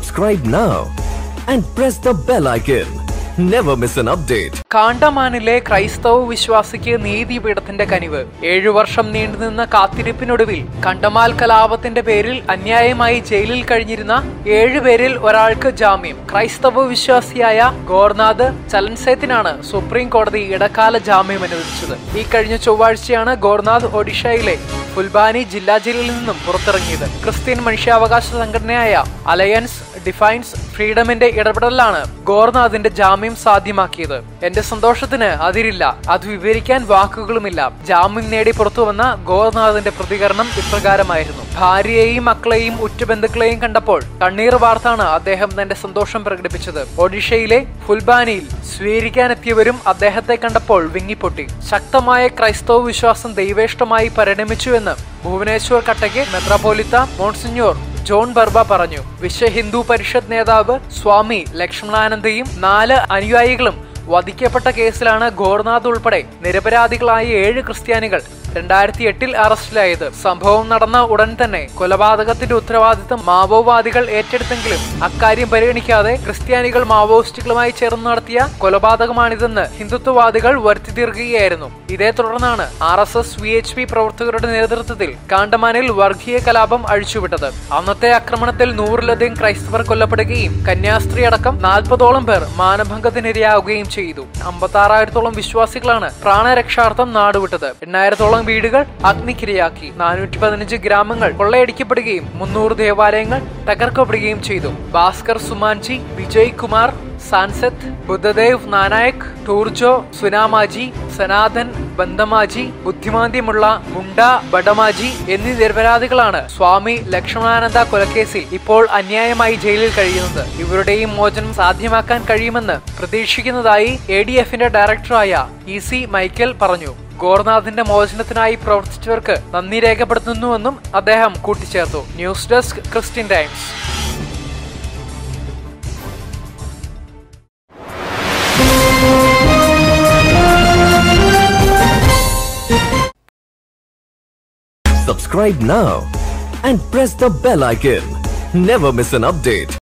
Subscribe now and press the bell icon. Never miss an update. കാണ്ടമാനിലെ ക്രൈസ്തവ വിശ്വാസിക്ക് നീതിപീഠത്തിന്റെ കനിവ് ഏഴു വർഷം നീണ്ടുനിന്ന കാത്തിരിപ്പിനൊടുവിൽ കണ്ടമാൽ കലാപത്തിന്റെ പേരിൽ അന്യായമായി ജയിലിൽ കഴിഞ്ഞിരുന്ന ഏഴുപേരിൽ ഒരാൾക്ക് ജാമ്യം ക്രൈസ്തവ വിശ്വാസിയായ ഗോർനാഥ് ചലൻസേത്തിനാണ് സുപ്രീം കോടതി ഇടക്കാല ജാമ്യം അനുവദിച്ചത് ഈ കഴിഞ്ഞ ചൊവ്വാഴ്ചയാണ് ഗോർനാഥ് ഒഡീഷയിലെ ഫുൽബാനി ജില്ലാ ജയിലിൽ നിന്നും പുറത്തിറങ്ങിയത് ക്രിസ്ത്യൻ മനുഷ്യാവകാശ സംഘടനയായ അലയൻസ് ഡിഫൈൻസ് ഫ്രീഡമിന്റെ ഇടപെടലാണ് ഗോർനാഥിന്റെ ജാമ്യം സാധ്യമാക്കിയത് എന്റെ സന്തോഷത്തിന് അതിരില്ല അത് വിവരിക്കാൻ വാക്കുകളുമില്ല ജാമ്യം നേടി പുറത്തു വന്ന ഗോർനാഥിന്റെ പ്രതികരണം ഇപ്രകാരമായിരുന്നു ഭാര്യയെയും മക്കളെയും ഉറ്റബന്ധുക്കളെയും കണ്ടപ്പോൾ കണ്ണീർ വാർത്താണ് അദ്ദേഹം തന്റെ സന്തോഷം പ്രകടിപ്പിച്ചത് ഒഡീഷയിലെ ഫുൽബാനിയിൽ സ്വീകരിക്കാനെത്തിയവരും അദ്ദേഹത്തെ കണ്ടപ്പോൾ വിങ്ങിപ്പൊട്ടി ശക്തമായ ക്രൈസ്തവ വിശ്വാസം ദൈവേഷ്ടമായി പരിണമിച്ചുവെന്ന് ഭുവനേശ്വർ കട്ടയ്ക്ക് മെത്രാപോലിത്ത മോൺസിഞ്ഞോർ ജോൺ ബർബ പറഞ്ഞു വിശ്വ ഹിന്ദു പരിഷത്ത് നേതാവ് സ്വാമി ലക്ഷ്മണാനന്ദയും നാല് അനുയായികളും വധിക്കപ്പെട്ട കേസിലാണ് ഗോർനാഥ് ഉൾപ്പെടെ നിരപരാധികളായ ഏഴ് ക്രിസ്ത്യാനികൾ രണ്ടായിരത്തി എട്ടിൽ അറസ്റ്റിലായത് സംഭവം നടന്ന ഉടൻ തന്നെ കൊലപാതകത്തിന്റെ ഉത്തരവാദിത്തം മാവോവാദികൾ ഏറ്റെടുത്തെങ്കിലും അക്കാര്യം പരിഗണിക്കാതെ ക്രിസ്ത്യാനികൾ മാവോയിസ്റ്റുകളുമായി ചേർന്ന് നടത്തിയ കൊലപാതകമാണിതെന്ന് ഹിന്ദുത്വവാദികൾ വരുത്തി തീർക്കുകയായിരുന്നു ഇതേ തുടർന്നാണ് R S S V H P പ്രവർത്തകരുടെ നേതൃത്വത്തിൽ കാണ്ടമാനിൽ വർഗീയ കലാപം അഴിച്ചുവിട്ടത് അന്നത്തെ ആക്രമണത്തിൽ നൂറിലധികം ക്രൈസ്തവർ കൊല്ലപ്പെടുകയും കന്യാസ്ത്രീ അടക്കം നാൽപ്പതോളം പേർ മാനഭംഗത്തിനിരയാവുകയും ചെയ്തു അമ്പത്തി ആറായിരത്തോളം വിശ്വാസികളാണ് പ്രാണരക്ഷാർത്ഥം നാടുവിട്ടത് എണ്ണായിരത്തോളം വീടുകൾ അഗ്നിക്കിരയാക്കി നാനൂറ്റി പതിനഞ്ച് ഗ്രാമങ്ങൾ കൊള്ളയടിക്കപ്പെടുകയും മുന്നൂറ് ദേവാലയങ്ങൾ തകർക്കപ്പെടുകയും ചെയ്തു ഭാസ്കർ സുമാൻജി വിജയ് കുമാർ സാൻസെത്ത് ബുദ്ധദേവ് നാനായക് ടൂർജോ സുനാമാജി സനാതൻ ബന്ധമാജി ബുദ്ധിമാന്ദ്യമുള്ള മുണ്ട ബഡമാജി എന്നീ നിരപരാധികളാണ് സ്വാമി ലക്ഷ്മണാനന്ദ കൊലക്കേസിൽ ഇപ്പോൾ അന്യായമായി ജയിലിൽ കഴിയുന്നത് ഇവരുടെയും മോചനം സാധ്യമാക്കാൻ കഴിയുമെന്ന് പ്രതീക്ഷിക്കുന്നതായി എ ഡി എഫിന്റെ ഡയറക്ടറായ ഇ സി മൈക്കൽ പറഞ്ഞു ഗോർനാഥിന്റെ മോചനത്തിനായി പ്രവർത്തിച്ചവർക്ക് നന്ദി രേഖപ്പെടുത്തുന്നുവെന്നും അദ്ദേഹം കൂട്ടിച്ചേർത്തു news desk Christian Times Subscribe now and press the bell icon. Never miss an update.